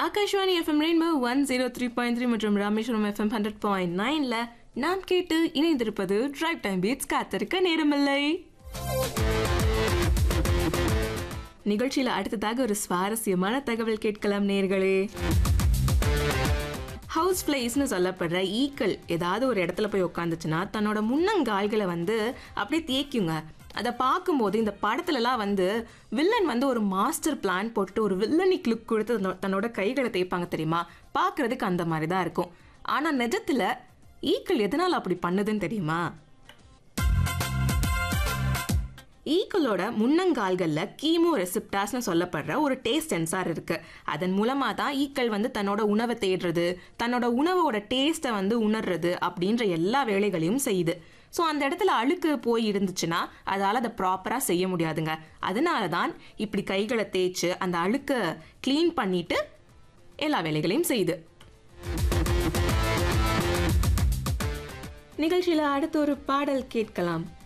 Akashvani FM rainbow one zero three point three மற்றும் Rameswaram FM hundred point நைன்ல நாம் கேட்டு இணைந்திருப்பது டிரைவ் டைம் பீட்ஸ் காத்திருக்க நேரமில்லை நிகழ்ச்சியில அடுத்ததாக ஒரு சுவாரஸ்யமான தகவல் கேட்கலாம் நேர்களே ஹவுஸ் ஃப்ளைஸ்னு சொல்லப்படுற ஈக்கள் ஏதாவது ஒரு இடத்துல போய் உட்காந்துச்சுன்னா தன்னோட முன்னங்கால்களை வந்து அப்படியே தேய்க்குங்க அதை பார்க்கும்போது இந்த படத்துலலாம் வந்து வில்லன் வந்து ஒரு மாஸ்டர் பிளான் போட்டுட்டு ஒரு வில்லனிக் லுக் கொடுத்து தன்னோ- தன்னோட கைகளை தேய்ப்பாங்க தெரியுமா பார்க்கறதுக்கு அந்த மாதிரி தான் இருக்கும் ஆனால் நிஜத்தில் ஈக்கள் எதனால் அப்படி பண்ணுதுன்னு தெரியுமா ஈக்களோட முன்னங்கால்கள்ல கீமோ ரெசிப்டாஸ்னு சொல்லப்படுற ஒரு டேஸ்ட் சென்சார் இருக்கு அதன் மூலமா தான் ஈக்கள் வந்து தன்னோட உணவை தேடுறது தன்னோட உணவோட டேஸ்ட்டை வந்து உணர்றது அப்படின்ற எல்லா வேலைகளையும் செய்யுது ஸோ அந்த இடத்துல அழுக்கு போய் இருந்துச்சுன்னா அதால் அதை ப்ராப்பராக செய்ய முடியாதுங்க அதனால தான் இப்படி கைகளை தேய்ச்சு அந்த அழுக்கை க்ளீன் பண்ணிட்டு எல்லா வேலைகளையும் செய்யுது நிகழ்ச்சியில் அடுத்த ஒரு பாடல் கேட்கலாம்